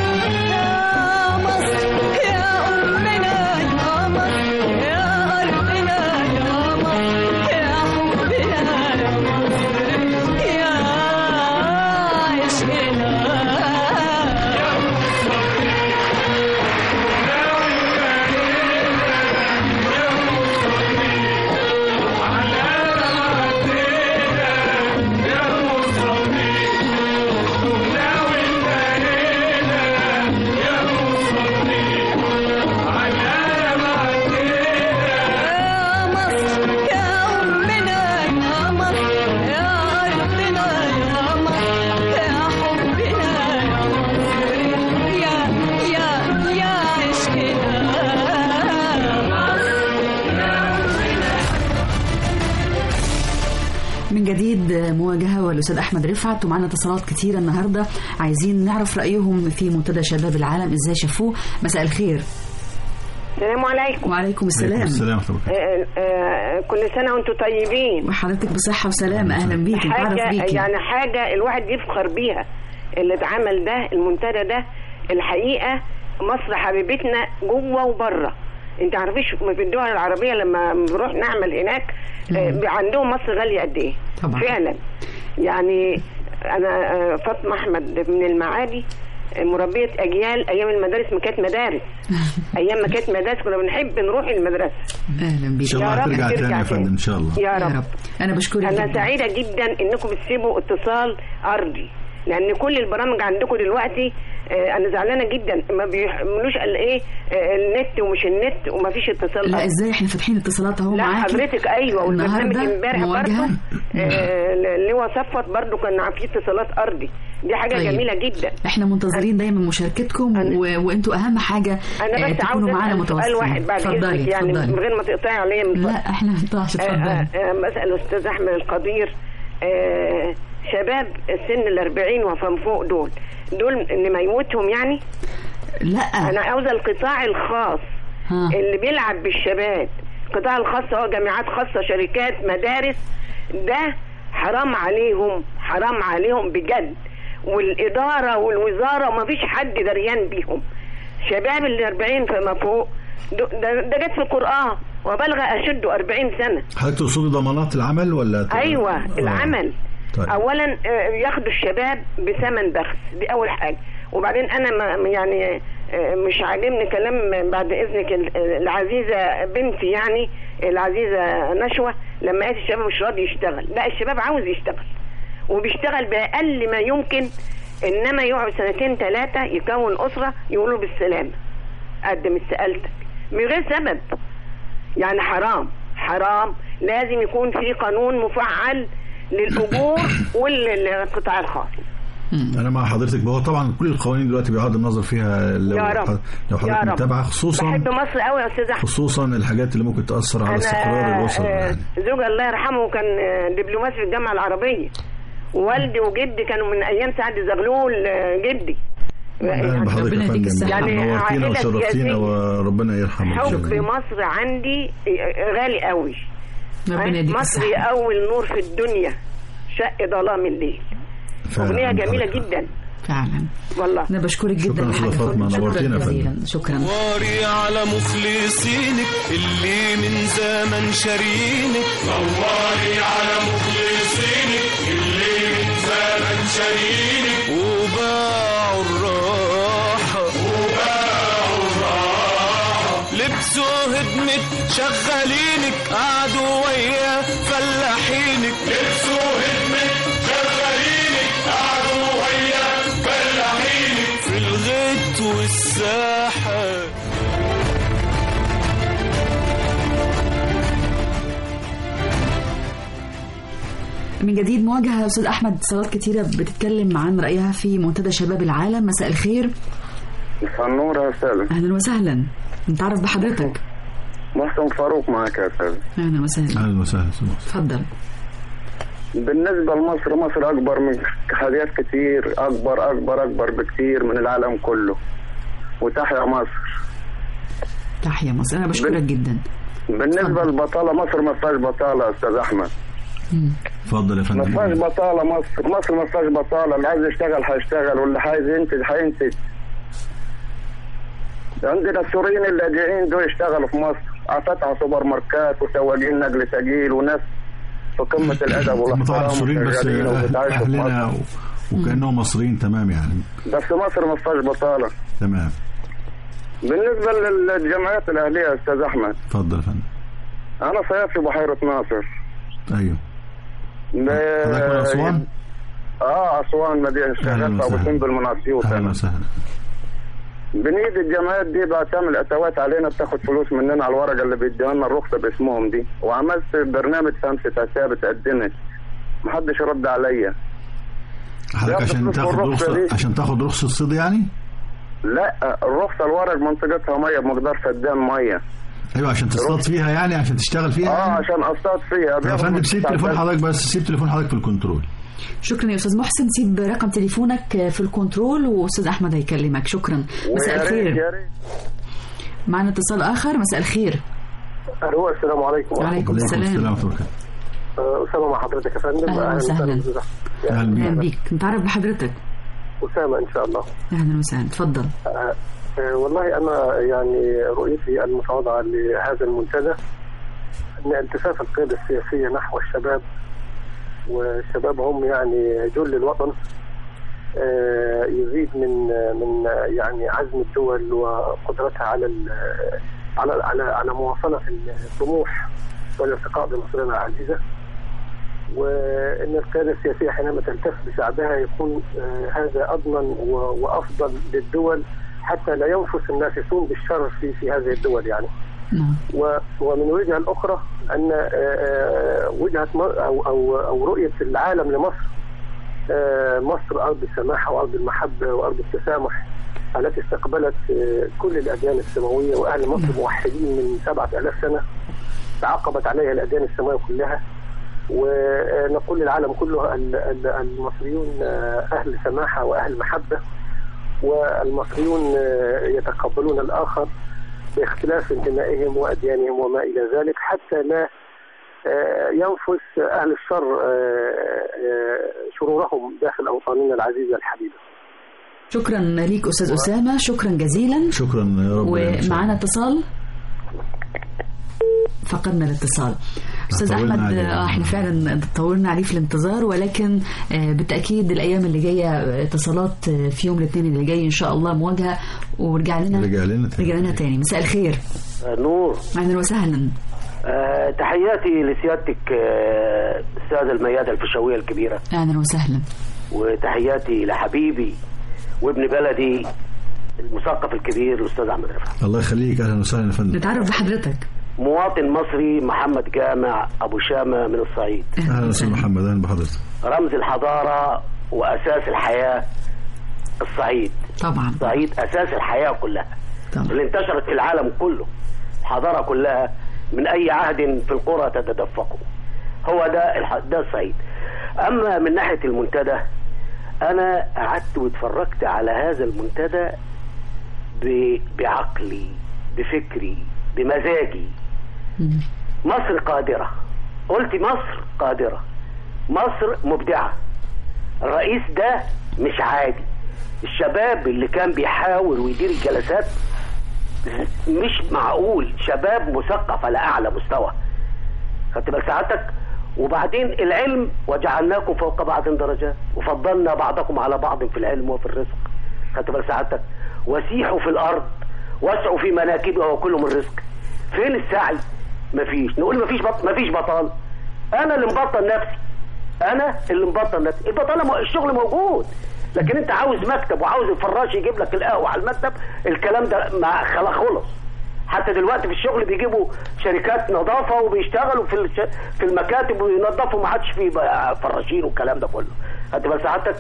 يا مصر يا أمنا يا مصر يا أرضنا يا مصر يا حبنا يا مصر يا عشقنا يا مصر يا أمنا يا مصر يا أرضنا يا مصر يا حبنا يا مصر يا يا يا عشقنا من جديد مواجهة والأستاذ أحمد رفعت ومعنا اتصالات كتيرة النهاردة عايزين نعرف رأيهم في منتدى شباب العالم إزاي شافوه مساء الخير السلام عليكم وعليكم السلام السلام آه، آه، كل سنة وانتم طيبين وحضرتك بصحة وسلامة أهلا بيكي نتعرف حاجة بيكي يعني حاجة الواحد يفخر بيها اللي اتعمل ده المنتدى ده الحقيقة مصر حبيبتنا جوه وبره انت عارفيش في الدول العربية لما بنروح نعمل هناك آه، عندهم مصر غالية قد ايه طبعا. فعلا يعني انا آه، فاطمة احمد من المعادي آه، مربية اجيال ايام المدارس ما كانت مدارس ايام ما كانت مدارس كنا بنحب نروح المدرسة أهلا ان بيكي شاء الله يا رب هترجع ترجع تاني يا تاني. فندم ان شاء الله يا يا رب رب أنا بشكرك انا جدا سعيده جدا انكم بتسيبوا اتصال ارضي لان كل البرامج عندكم دلوقتي آه، انا زعلانه جدا ما بيعملوش ال- ايه آه، النت ومش النت وما فيش اتصال لا أرضي. ازاي احنا فاتحين اتصالات اهو لا معاكي حضرتك ايوه والبرنامج النهارده امبارح مواجهة برضه آه، لواء صفت برضه كان في اتصالات ارضي دي حاجه طيب. جميله جدا احنا منتظرين دايما مشاركتكم و... وانتوا اهم حاجه انا آه، بس عاوزه تكونوا معانا اسال سؤال متواصلين واحد بعد اتفضلي اذنك يعني من اتفضلي غير ما تقطعي عليا من لا فضلك. احنا ما نقطعش آه، اتفضلي آه، آه، مسأل الأستاذ أحمد القدير آه، شباب سن الأربعين وفم فوق دول دول إن ما يموتهم يعني لا أنا عاوزة القطاع الخاص ها. اللي بيلعب بالشباب القطاع الخاص هو جامعات خاصة شركات مدارس ده حرام عليهم حرام عليهم بجد والإدارة والوزارة ما فيش حد دريان بيهم شباب ال 40 فما فوق ده, ده ده جت في القرآن وبلغ أشد 40 سنة حضرتك تقصدي ضمانات العمل ولا ايوه آه. العمل طيب. اولا آه، ياخدوا الشباب بثمن بخس دي اول حاجه وبعدين انا ما يعني آه، مش عاجبني كلام بعد اذنك ال- العزيزه بنتي يعني العزيزه نشوه لما قالت الشباب مش راضي يشتغل لا الشباب عاوز يشتغل وبيشتغل باقل ما يمكن انما يقعد سنتين ثلاثه يكون اسره يقولوا بالسلامه قدم استقالتك من غير سبب يعني حرام حرام لازم يكون في قانون مفعل للاجور وللقطاع الخاص انا مع حضرتك هو طبعا كل القوانين دلوقتي بيعاد النظر فيها لو يا رب لو يا حضرتك رب متابعه خصوصا بحب مصر قوي يا استاذ احمد خصوصا الحاجات اللي ممكن تاثر على استقرار الاسره آه، يعني زوجي الله يرحمه كان آه، دبلومات في الجامعه العربيه والدي وجدي كانوا من ايام سعد زغلول آه، جدي اهلا بحضرتك يا فندم يعني نورتينا عائلة وشرفتينا سياسية. وربنا يرحمك حب شكرا مصر عندي غالي قوي ربنا يديك مصر الصحة. اول نور في الدنيا شق ظلام الليل فعلا اغنيه جميله حضرتك. جدا فعلا والله انا بشكرك جدا شكراً يا أستاذة حاجة فاطمة، فاطمة. نورتينا يا شكرا فندم. جزيلا شكرا نوري على مخلصينك اللي من زمن شارينك نوري على مخلصينك اللي من زمن شارينك وباعوا الراحة وباعوا الراحة لبسوا هدمة شغالينك قعدوا ويا فلاحينك لبسوا هدمة شغالينك قعدوا ويا فلاحينك في الغيط والساحة من جديد مواجهة يا أستاذ أحمد اتصالات كتيرة بتتكلم عن رأيها في منتدى شباب العالم مساء الخير النور يا استاذ أهلا وسهلا نتعرف بحضرتك محسن فاروق معك يا استاذ أهلا وسهلا اهلا وسهلا اتفضل بالنسبة لمصر مصر أكبر من حاجات كتير أكبر أكبر أكبر بكتير من العالم كله وتحيا مصر تحية مصر أنا بشكرك جدا بالنسبة للبطالة مصر ما فيهاش بطالة يا أستاذ أحمد اتفضل يا ما فندم فيهاش بطالة مصر مصر ما فيهاش بطالة اللي عايز يشتغل هيشتغل واللي عايز ينتج هينتج عندنا السوريين اللاجئين دول يشتغلوا في مصر فتحوا سوبر ماركات وسواقين نقل ثقيل وناس في قمة الأدب هم طبعا والاحترام السوريين بس وشغالين وبيتعايشوا في اهلنا مصر. و- وكانهم مصريين تمام يعني بس مصر ما فيهاش بطالة تمام بالنسبة للجمعيات الأهلية يا أستاذ أحمد اتفضل يا فندم أنا صياد في بحيرة ناصر ايوه ب- حضرتك من اسوان اه اسوان مدينه شغال في ابو وسهلا. سمبل من اسيوط اهلا أنا. وسهلا بنيد الجمعيات دي بقى تعمل اتوات علينا بتاخد فلوس مننا على الورقه اللي بيديها لنا الرخصه باسمهم دي وعملت برنامج خمسه اسابيع اتقدمت محدش رد عليا حضرتك لا، عشان بفلوس تاخد الرخصة رخصه دي. عشان تاخد رخصه صيد يعني لا الرخصه الورق منطقتها ميه بمقدار فدان ميه ايوه عشان تصطاد فيها يعني عشان تشتغل فيها اه يعني؟ عشان اصطاد فيها يا بياخد فندم نص سيب ساعة تليفون بس. حضرتك بس سيب تليفون حضرتك في الكنترول شكرا يا أستاذ محسن سيب رقم تليفونك في الكنترول وأستاذ أحمد هيكلمك شكرا مساء ويا ريت الخير يا ريت معنا اتصال آخر مساء الخير الو السلام عليكم وعليكم السلام ورحمه الله آه، اسامه مع حضرتك يا فندم أهلا وسهلا. أستاذ أحمد. اهلا أهلا بيك نتعرف بحضرتك اسامه ان شاء الله أهلا وسهلا اتفضل آه، آه، والله انا يعني رؤيتي المتواضعه لهذا المنتدى ان التفاف القياده السياسيه نحو الشباب والشباب هم يعني جل الوطن آه، يزيد من من يعني عزم الدول وقدرتها على ال- على على على مواصله الطموح والارتقاء بمصيرنا العزيزه وان القياده السياسيه حينما تلتف بشعبها يكون آه، هذا اضمن و- وافضل للدول حتى لا ينفس النافسون بالشر في في هذه الدول يعني. نعم و- ومن الوجهه الاخرى ان آه، آه، وجهه م- او او او رؤيه العالم لمصر آه، مصر ارض السماحه وارض المحبه وارض التسامح التي استقبلت آه، كل الاديان السماويه واهل مصر موحدين من 7000 سنه تعاقبت عليها الاديان السماويه كلها ونقول للعالم كله ال- ال- المصريون آه، اهل سماحه واهل محبه والمصريون آه، يتقبلون الاخر باختلاف انتمائهم وأديانهم وما إلى ذلك حتى لا آه، ينفس أهل الشر آه، آه، شرورهم داخل أوطاننا العزيزة الحبيبة شكرا ليك أستاذ أسامة شكرا جزيلا شكرا يا رب ومعانا اتصال فقدنا الاتصال استاذ طولنا احمد عليه. آه، احنا فعلا طولنا عليه في الانتظار ولكن آه، بالتاكيد الايام اللي جايه آه، اتصالات آه، في يوم الاثنين اللي جاي ان شاء الله مواجهه ورجع لنا رجع لنا تاني. رجع لنا تاني مساء الخير نور اهلا وسهلا آه تحياتي لسيادتك آه السادة الميادة الفيشاوية الكبيرة اهلا وسهلا وتحياتي لحبيبي وابن بلدي المثقف الكبير الأستاذ أحمد رفعت الله يخليك اهلا وسهلا يا فندم نتعرف بحضرتك مواطن مصري محمد جامع أبو شامة من الصعيد اهلا وسهلا محمد اهلا بحضرتك رمز الحضارة وأساس الحياة الصعيد طبعا الصعيد أساس الحياة كلها طبعا. اللي انتشرت في العالم كله الحضارة كلها من أي عهد في القرى تتدفق هو ده الح... ده الصعيد أما من ناحية المنتدى أنا قعدت واتفرجت على هذا المنتدى ب... بعقلي بفكري بمزاجي مصر قادرة قلت مصر قادرة مصر مبدعة الرئيس ده مش عادي الشباب اللي كان بيحاول ويدير الجلسات مش معقول شباب مثقف على اعلى مستوى خدت بال سعادتك وبعدين العلم وجعلناكم فوق بعض درجات وفضلنا بعضكم على بعض في العلم وفي الرزق خدت بال سعادتك وسيحوا في الارض واسعوا في مناكبها وكل من رزق فين السعي مفيش نقول مفيش بط... مفيش بطال انا اللي مبطل نفسي انا اللي مبطل نفسي البطاله مو- الشغل موجود لكن انت عاوز مكتب وعاوز الفراش يجيب لك القهوه على المكتب الكلام ده ما خلا خلص حتى دلوقتي في الشغل بيجيبوا شركات نظافه وبيشتغلوا في الش... في المكاتب وينظفوا ما عادش فيه بقى فراشين والكلام ده كله خدت بال سعادتك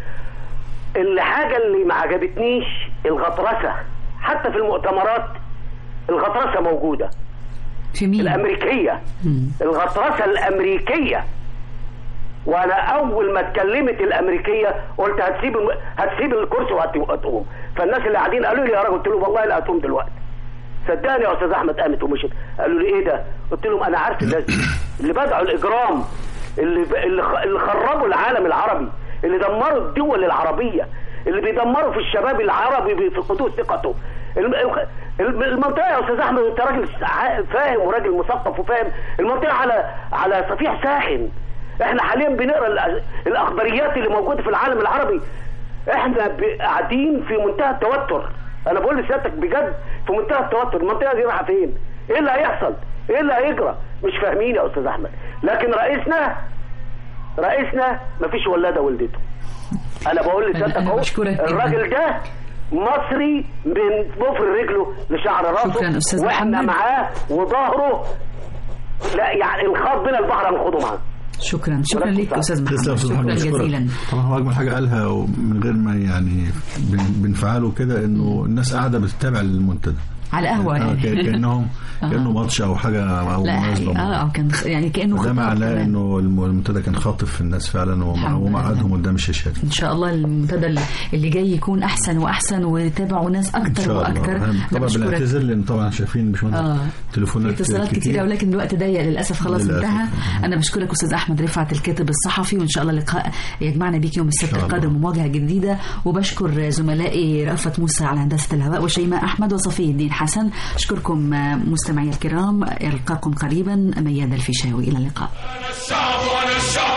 الحاجه اللي ما عجبتنيش الغطرسه حتى في المؤتمرات الغطرسه موجوده في مين؟ الامريكيه الغطرسه الامريكيه وانا اول ما اتكلمت الامريكيه قلت هتسيب الم... هتسيب الكرسي وهتقوم فالناس اللي قاعدين قالوا لي يا راجل قلت لهم والله لا هتقوم دلوقتي صدقني يا استاذ احمد قامت ومشت قالوا لي ايه ده قلت لهم انا عارف الناس دي اللي بدعوا الاجرام اللي ب... اللي, خ... اللي خربوا العالم العربي اللي دمروا الدول العربيه اللي بيدمروا في الشباب العربي بيفقدوا ثقته الم- الم- المنطقه يا استاذ احمد انت راجل ع- فاهم وراجل مثقف وفاهم المنطقه على على صفيح ساخن احنا حاليا بنقرا الأ- الاخباريات اللي موجوده في العالم العربي احنا ب- قاعدين في منتهى التوتر انا بقول لسيادتك بجد في منتهى التوتر المنطقه دي رايحه فين ايه اللي هيحصل ايه اللي هيجرى مش فاهمين يا استاذ احمد لكن رئيسنا رئيسنا مفيش ولاده ولدته انا بقول لسيادتك أنا اهو بشكرك جداً. الراجل ده مصري من ضفر رجله لشعر راسه شكراً أستاذ واحنا محمد. معاه وظهره لا يعني الخاض بنا البحر هنخوضه معاه شكرا شكرا ليك استاذ محمد تسلم يا استاذ شكرا محمد أشكرك. جزيلا طبعا هو اجمل حاجه قالها ومن غير ما يعني بن- بنفعله كده انه الناس قاعده بتتابع المنتدى على قهوه آه، يعني ك- كانهم كانه ماتش او حاجه او لا مناسبه اه آه، كان يعني كانه ده خطاب معناه كمان. انه الم- المنتدى كان خاطف الناس فعلا ومع- الحمد ومقعدهم قدام الشاشات ان شاء الله المنتدى اللي جاي يكون احسن واحسن وتابعوا ناس ان اكتر شاء واكتر الله أنا طبعا بشكرك. بنعتذر لان طبعا شايفين مش آه. تليفونات في اتصالات كتيرة ولكن الوقت ضيق للاسف خلاص للأسف. انتهى انا بشكرك استاذ احمد رفعت الكاتب الصحفي وان شاء الله لقاء يجمعنا بيك يوم السبت شاء الله. القادم ومواجهه جديده وبشكر زملائي رأفت موسى على هندسه الهواء وشيماء احمد وصفي الدين حسن اشكركم مستمعي الكرام القاكم قريبا مياد الفيشاوي الى اللقاء الشعب وانا الشعب